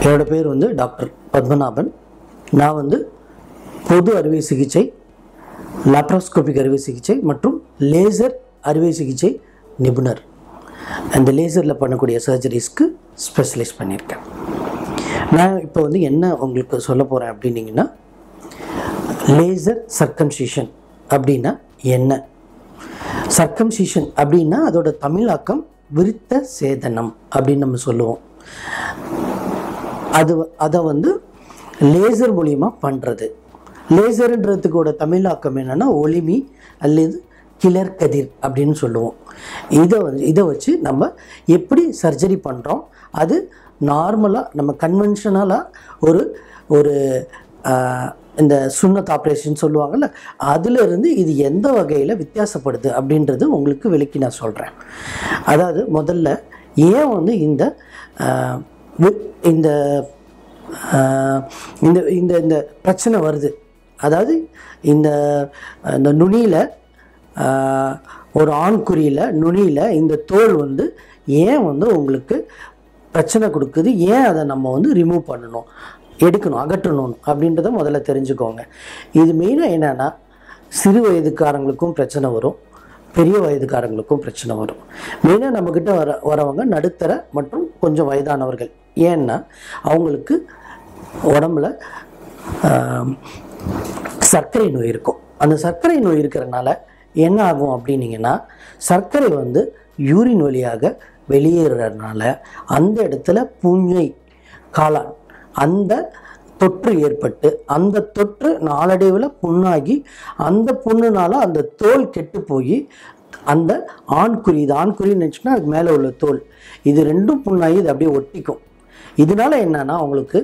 என்னோட பேர் வந்து டாக்டர் பத்மநாபன் நான் வந்து பொது அறுவை சிகிச்சை லாப்ரோஸ்கோபிக் அறுவை சிகிச்சை மற்றும் லேசர் அறுவை சிகிச்சை நிபுணர் அந்த லேசரில் பண்ணக்கூடிய சர்ஜரிஸ்க்கு ஸ்பெஷலைஸ் பண்ணியிருக்கேன் நான் இப்போ வந்து என்ன உங்களுக்கு சொல்ல போகிறேன் அப்படின்னீங்கன்னா லேசர் சர்க்கம்சிஷன் அப்படின்னா என்ன சர்க்கம்சிஷன் அப்படின்னா அதோட தமிழாக்கம் விருத்த சேதனம் அப்படின்னு நம்ம சொல்லுவோம் அது அதை வந்து லேசர் மூலிமா பண்ணுறது லேசர்ன்றதுக்கோட தமிழாக்கம் என்னென்னா ஒளிமி அல்லது கிளர் கதிர் அப்படின்னு சொல்லுவோம் இதை வந்து இதை வச்சு நம்ம எப்படி சர்ஜரி பண்ணுறோம் அது நார்மலாக நம்ம கன்வென்ஷனலாக ஒரு ஒரு ஆஹ், இந்த சுண்ணத் ஆப்ரேஷன் சொல்லுவாங்கள்ல அதிலிருந்து இது எந்த வகையில் வித்தியாசப்படுது அப்படின்றது உங்களுக்கு விளக்கி நான் சொல்கிறேன் அதாவது முதல்ல ஏன் வந்து இந்த ஆஹ், வி- இந்த ஆஹ், இந்த இந்த இந்த பிரச்சனை வருது அதாவது இந்த இந்த நுனியில் ஒரு ஆண்குறியில் நுனியில் இந்த தோல் வந்து ஏன் வந்து உங்களுக்கு பிரச்சனை கொடுக்குது ஏன் அதை நம்ம வந்து ரிமூவ் பண்ணணும் எடுக்கணும் அகற்றணும் அப்படின்றத முதல்ல தெரிஞ்சுக்கோங்க இது மெயினாக என்னென்னா சிறு வயதுக்காரங்களுக்கும் பிரச்சனை வரும் பெரிய வயதுக்காரங்களுக்கும் பிரச்சனை வரும் மெயினாக நம்மக்கிட்ட வர வரவங்க நடுத்தர மற்றும் கொஞ்சம் வயதானவர்கள் ஏன்னா அவங்களுக்கு உடம்புல ஆம், சர்க்கரை நோய் இருக்கும் அந்த சர்க்கரை நோய் இருக்கிறனால என்ன ஆகும் அப்படின்னீங்கன்னா சர்க்கரை வந்து யூரின் வழியாக வெளியேறதுனால அந்த இடத்துல பூஞ்சை காளான் அந்த தொற்று ஏற்பட்டு அந்த தொற்று நாளடைவில் புண்ணாகி அந்த புண்ணுனால அந்த தோல் கெட்டு போய் அந்த ஆண்குறி இது ஆண்குறின்னு நினச்சின்னா அதுக்கு மேலே உள்ள தோல் இது ரெண்டும் புண்ணாகி இது அப்படியே ஒட்டிக்கும் இதனால என்னன்னா அவங்களுக்கு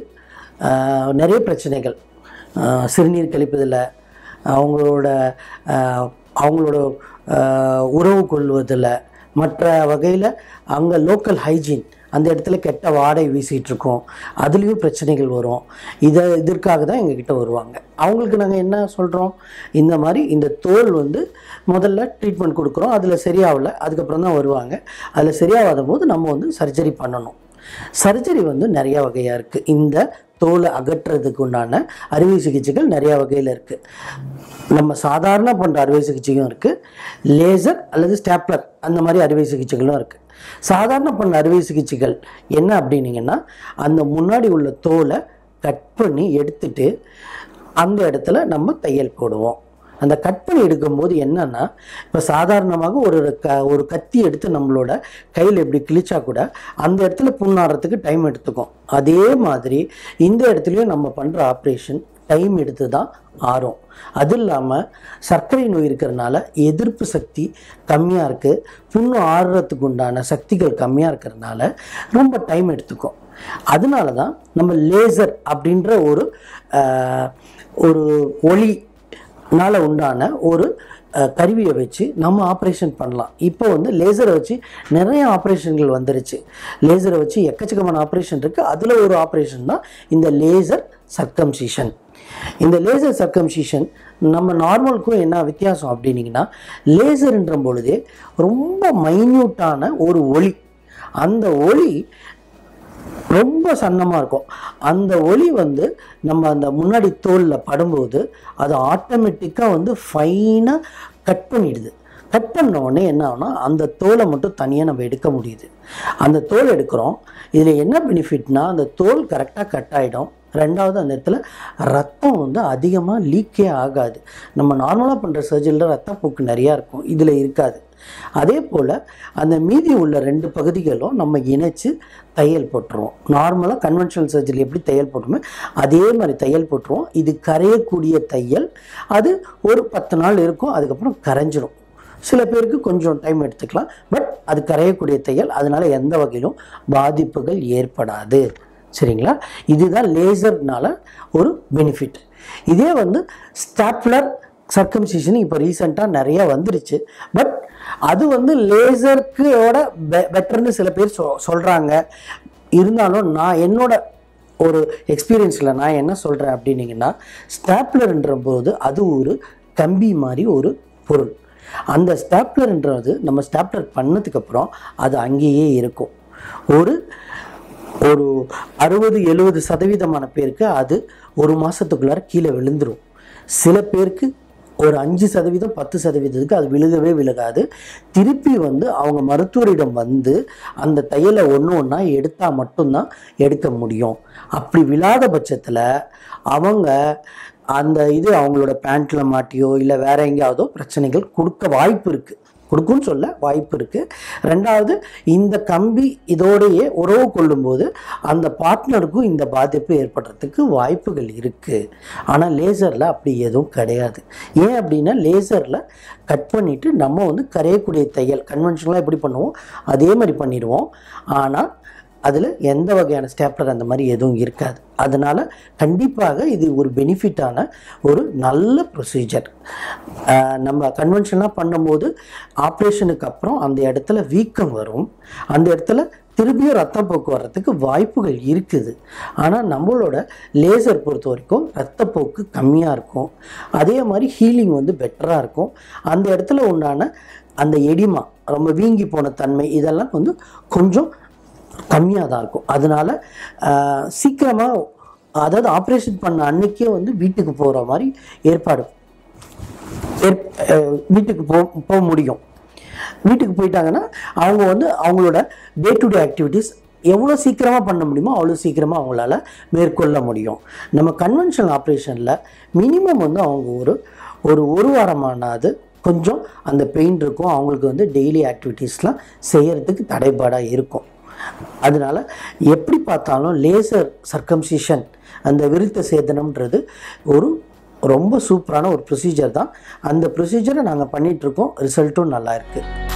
ஆஹ், நிறைய பிரச்சனைகள் ஆஹ், சிறுநீர் கழிப்பதில் அவங்களோட ஆஹ், அவங்களோட ஆஹ், உறவு கொள்வதில் மற்ற வகையில் அங்கே லோக்கல் ஹைஜீன் அந்த இடத்துல கெட்ட வாடை வீசிகிட்டு இருக்கோம் அதுலேயும் பிரச்சனைகள் வரும் இதை இதற்காக தான் எங்ககிட்ட வருவாங்க அவங்களுக்கு நாங்கள் என்ன சொல்கிறோம் இந்த மாதிரி இந்த தோல் வந்து முதல்ல ட்ரீட்மெண்ட் கொடுக்குறோம் அதில் சரியாகல அதுக்கப்புறம் தான் வருவாங்க அதில் சரியாகாத போது நம்ம வந்து சர்ஜரி பண்ணணும் சர்ஜரி வந்து நிறைய வகையாக இருக்குது இந்த தோலை அகற்றுறதுக்கு உண்டான அறுவை சிகிச்சைகள் நிறைய வகையில் இருக்குது நம்ம சாதாரண பண்ணுற அறுவை சிகிச்சையும் இருக்குது லேசர் அல்லது ஸ்டாப்லர் அந்த மாதிரி அறுவை சிகிச்சைகளும் இருக்குது சாதாரண பண்ண அறுவை சிகிச்சைகள் என்ன அப்படின்னீங்கன்னா அந்த முன்னாடி உள்ள தோலை கட் பண்ணி எடுத்துட்டு அந்த இடத்துல நம்ம தையல் போடுவோம் அந்த கட் பண்ணி எடுக்கும்போது என்னன்னா இப்போ சாதாரணமாக ஒரு க ஒரு கத்தி எடுத்து நம்மளோட கையில் எப்படி கிழிச்சா கூட அந்த இடத்துல புண்ணாறதுக்கு டைம் எடுத்துக்கும் அதே மாதிரி இந்த இடத்துலையும் நம்ம பண்ணுற ஆப்ரேஷன் டைம் எடுத்து தான் ஆறும் அது இல்லாமல் சர்க்கரை நோய் இருக்கிறனால எதிர்ப்பு சக்தி கம்மியாக இருக்குது புண்ணு ஆறுறதுக்கு உண்டான சக்திகள் கம்மியாக இருக்கிறதுனால ரொம்ப டைம் எடுத்துக்கும் அதனால தான் நம்ம லேசர் அப்படின்ற ஒரு ஆஹ், ஒரு ஒளி னால உண்டான ஒரு அஹ், கருவியை வச்சு நம்ம ஆப்ரேஷன் பண்ணலாம் இப்போ வந்து லேசரை வச்சு நிறைய ஆப்ரேஷன்கள் வந்துருச்சு லேசரை வச்சு எக்கச்சக்கமான ஆப்ரேஷன் இருக்குது அதில் ஒரு ஆப்ரேஷன் தான் இந்த லேசர் சர்க்கம்சிஷன் இந்த லேசர் சர்க்கம்சிஷன் நம்ம நார்மலுக்கும் என்ன வித்தியாசம் அப்படின்னீங்கன்னா லேசர்ன்ற பொழுதே ரொம்ப மைன்யூட்டான ஒரு ஒளி அந்த ஒளி ரொம்ப சன்னமாக இருக்கும் அந்த ஒளி வந்து நம்ம அந்த முன்னாடி தோலில் படும்போது அது ஆட்டோமேட்டிக்காக வந்து ஃபைனாக கட் பண்ணிடுது கட் பண்ண உடனே என்ன ஆகும்னா அந்த தோலை மட்டும் தனியாக நம்ம எடுக்க முடியுது அந்த தோல் எடுக்கிறோம் இதில் என்ன பெனிஃபிட்னா அந்த தோல் கரெக்டாக கட் ஆகிடும் ரெண்டாவது அந்த இடத்துல ரத்தம் வந்து அதிகமாக லீக்கே ஆகாது நம்ம நார்மலாக பண்ணுற சர்ஜரியில் ரத்தப்போக்கு நிறையா இருக்கும் இதில் இருக்காது அதே போல் அந்த மீதி உள்ள ரெண்டு பகுதிகளும் நம்ம இணைச்சு தையல் போட்டுருவோம் நார்மலாக கன்வென்ஷனல் சர்ஜரி எப்படி தையல் போட்டுருமே அதே மாதிரி தையல் போட்டுருவோம் இது கரையக்கூடிய தையல் அது ஒரு பத்து நாள் இருக்கும் அதுக்கப்புறம் கரைஞ்சிரும் சில பேருக்கு கொஞ்சம் டைம் எடுத்துக்கலாம் பட் அது கரையக்கூடிய தையல் அதனால எந்த வகையிலும் பாதிப்புகள் ஏற்படாது சரிங்களா இதுதான் லேசர்னால ஒரு பெனிஃபிட் இதே வந்து ஸ்டாப்லர் சர்க்கம்சிஷன் இப்போ ரீசெண்டாக நிறைய வந்துருச்சு பட் அது வந்து லேசருக்கோட பெ பெட்டர்னு சில பேர் சொ சொல்கிறாங்க இருந்தாலும் நான் என்னோட ஒரு எக்ஸ்பீரியன்ஸில் நான் என்ன சொல்கிறேன் அப்படின்னீங்கன்னா ஸ்டாப்லர்ன்ற போது அது ஒரு கம்பி மாதிரி ஒரு பொருள் அந்த ஸ்டாப்லர்ன்றது நம்ம ஸ்டாப்லர் பண்ணதுக்கப்புறம் அது அங்கேயே இருக்கும் ஒரு ஒரு அறுபது எழுபது சதவீதமான பேருக்கு அது ஒரு மாதத்துக்குள்ளார கீழே விழுந்துரும் சில பேருக்கு ஒரு அஞ்சு சதவீதம் பத்து சதவீதத்துக்கு அது விழுகவே விழுகாது திருப்பி வந்து அவங்க மருத்துவரிடம் வந்து அந்த தையலை ஒன்று ஒன்றா எடுத்தால் மட்டும்தான் எடுக்க முடியும் அப்படி விழாத பட்சத்தில் அவங்க அந்த இது அவங்களோட பேண்ட்டில் மாட்டியோ இல்லை வேற எங்கேயாவதோ பிரச்சனைகள் கொடுக்க வாய்ப்பு இருக்குது கொடுக்கும்னு சொல்ல வாய்ப்பு இருக்குது ரெண்டாவது இந்த கம்பி இதோடையே உறவு கொள்ளும்போது அந்த பார்ட்னருக்கும் இந்த பாதிப்பு ஏற்படுறதுக்கு வாய்ப்புகள் இருக்குது ஆனால் லேசரில் அப்படி எதுவும் கிடையாது ஏன் அப்படின்னா லேசரில் கட் பண்ணிவிட்டு நம்ம வந்து கரையக்கூடிய தையல் கன்வென்ஷனலாக எப்படி பண்ணுவோம் அதே மாதிரி பண்ணிடுவோம் ஆனால் அதில் எந்த வகையான ஸ்டேப்லர் அந்த மாதிரி எதுவும் இருக்காது அதனால் கண்டிப்பாக இது ஒரு பெனிஃபிட்டான ஒரு நல்ல ப்ரொசீஜர் நம்ம கன்வென்ஷனாக பண்ணும்போது ஆப்ரேஷனுக்கு அப்புறம் அந்த இடத்துல வீக்கம் வரும் அந்த இடத்துல திரும்பியும் ரத்தப்போக்கு வர்றதுக்கு வாய்ப்புகள் இருக்குது ஆனால் நம்மளோட லேசர் பொறுத்த வரைக்கும் ரத்தப்போக்கு கம்மியாக இருக்கும் அதே மாதிரி ஹீலிங் வந்து பெட்டராக இருக்கும் அந்த இடத்துல உண்டான அந்த எடிமா ரொம்ப வீங்கி போன தன்மை இதெல்லாம் வந்து கொஞ்சம் கம்மியாக தான் இருக்கும் அதனால சீக்கிரமாக அதாவது ஆப்ரேஷன் பண்ண அன்னைக்கே வந்து வீட்டுக்கு போகிற மாதிரி ஏற்பாடு ஏற் அஹ் வீட்டுக்கு போ போக முடியும் வீட்டுக்கு போயிட்டாங்கன்னா அவங்க வந்து அவங்களோட டே டு டே ஆக்டிவிட்டீஸ் எவ்வளோ சீக்கிரமாக பண்ண முடியுமோ அவ்வளோ சீக்கிரமாக அவங்களால மேற்கொள்ள முடியும் நம்ம கன்வென்ஷனல் ஆப்ரேஷனில் மினிமம் வந்து அவங்க ஒரு ஒரு ஒரு வாரமானாது கொஞ்சம் அந்த பெயின் இருக்கும் அவங்களுக்கு வந்து டெய்லி ஆக்டிவிட்டீஸ்லாம் செய்யறதுக்கு தடைபாடாக இருக்கும் அதனால எப்படி பார்த்தாலும் லேசர் சர்க்கம்சிஷன் அந்த விருத்த சேதனம்ன்றது ஒரு ரொம்ப சூப்பரான ஒரு ப்ரொசீஜர் தான் அந்த ப்ரொசீஜரை நாங்கள் பண்ணிகிட்ருக்கோம் ரிசல்ட்டும் நல்லா இருக்குது